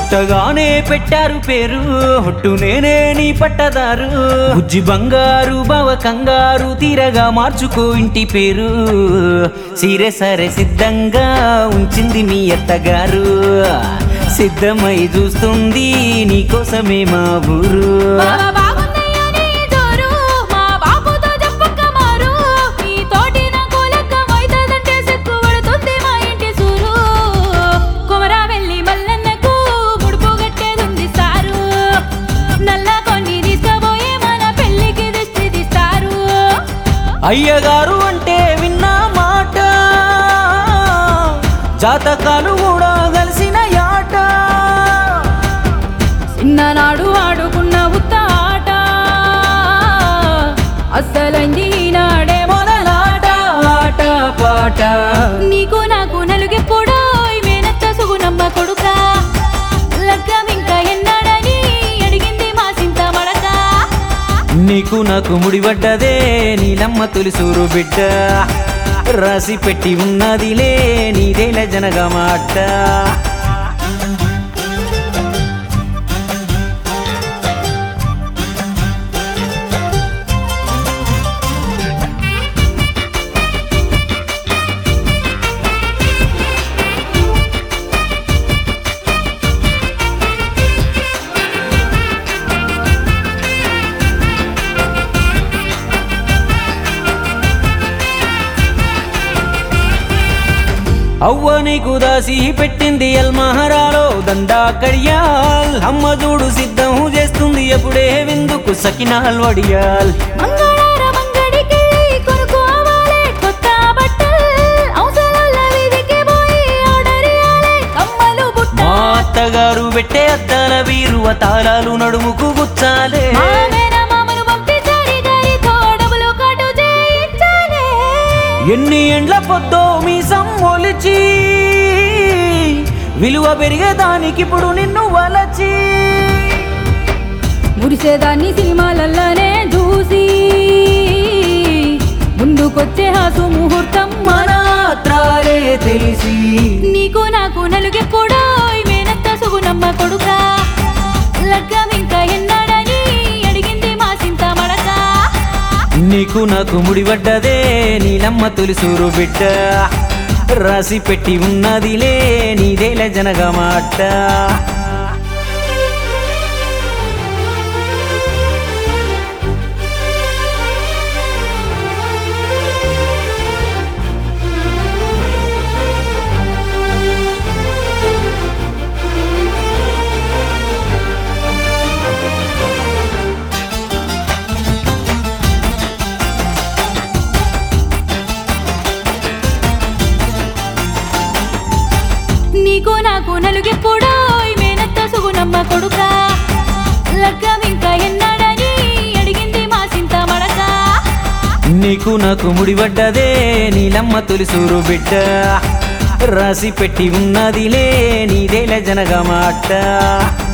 పుట్టగానే పెట్టారు పేరు హొట్టు నేనే నీ పట్టదారు బుజ్జి బంగారు బావ కంగారు తీరగా మార్చుకో ఇంటి పేరు సీరే సరే సిద్ధంగా ఉంచింది మీ అత్తగారు సిద్ధమై చూస్తుంది నీకోసమే మా ఊరు బాబా బాగుందయ్యా నీ జోరు, మా బాబుతో చెప్పక్క మారు. ఈ తోటి నాకు లెక్కమైతదంటే సిగ్గు పడుతుంది మా ఇంటి సూరు. కొమరా వెళ్ళి మల్లన్నకు ముడుపు కట్టేదుంది సారు. నల్ల కొన్ని తీసుకుపోయి మన పెళ్ళికి దిష్టి తీస్తారు. అయ్యగారు అంటే విన్న మాట జాతకాలు కూడా కలిసిన యాట చిన్ననాడు ఆడుకున్న ఉత్త ఆట అస్సలైంది ఈనాడే మొదలాట ఆట పాట నీకు నాకు నలుగెప్పుడో ఈ మేనత్త సుగుణమ్మ కొడుక లగ్గం ఇంకా ఎన్నాడని అడిగింది మా సింత మడక నీకు నాకు ముడిపడ్డదే నీలమ్మ తొలిసూరు బిడ్డ రాసి పెట్టి ఉన్నదిలే నీదేల జనగా మాట అవ్వ నీకు దాసి పెట్టింది ఎల్మహరాలో దండా కడియాల్ అమ్మ చూడు సిద్ధం చేస్తుంది ఎప్పుడే విందుకు సకినాల్ వడియాల్ మంగళార మంగడికి కొనుక్కోవాలే కొత్త బట్టలు అవసరాల వీధికి పోయి ఆర్డర్ ఇయ్యాలే కమ్మలు బుట్ట మా అత్తగారు పెట్టే అద్దాల వీరు తాళాలు నడుముకు గుచ్చాలే మా మేనమామను పంపి జారి జారితో డబ్బులు కటు చేయించాలే ఎన్ని ఎండ్ల పొద్దో మీ ఒలిచి విలువ పెరిగేదానికిప్పుడు నిన్ను వలచి మురిసేదాన్ని సినిమాలల్లోనే చూసి ముందుకొచ్చే హాసు ముహూర్తం మన మనాత్రాలే తెలిసి నీకు నాకు నలుగెప్పుడో ఈ మేనత్త సుగుణమ్మ కొడుక లగ్గం ఇంకా ఎన్నాడని అడిగింది మా సింత మడక నీకు నాకు ముడిపడ్డదే నీలమ్మ తొలిసూరు బిడ్డ రాసి పెట్టి ఉన్నదిలే నీదేల జనగా మాట నీకు నాకు నలుగెప్పుడో ఈ మేనత్త సుగుణమ్మ కొడుక లగ్గం ఇంకా ఎన్నాడని అడిగింది మా సింత మడక నీకు నాకు ముడిపడ్డదే నీలమ్మ తొలిసూరు బిడ్డ రాసి పెట్టి ఉన్నదిలే నీదేల జనగా మాట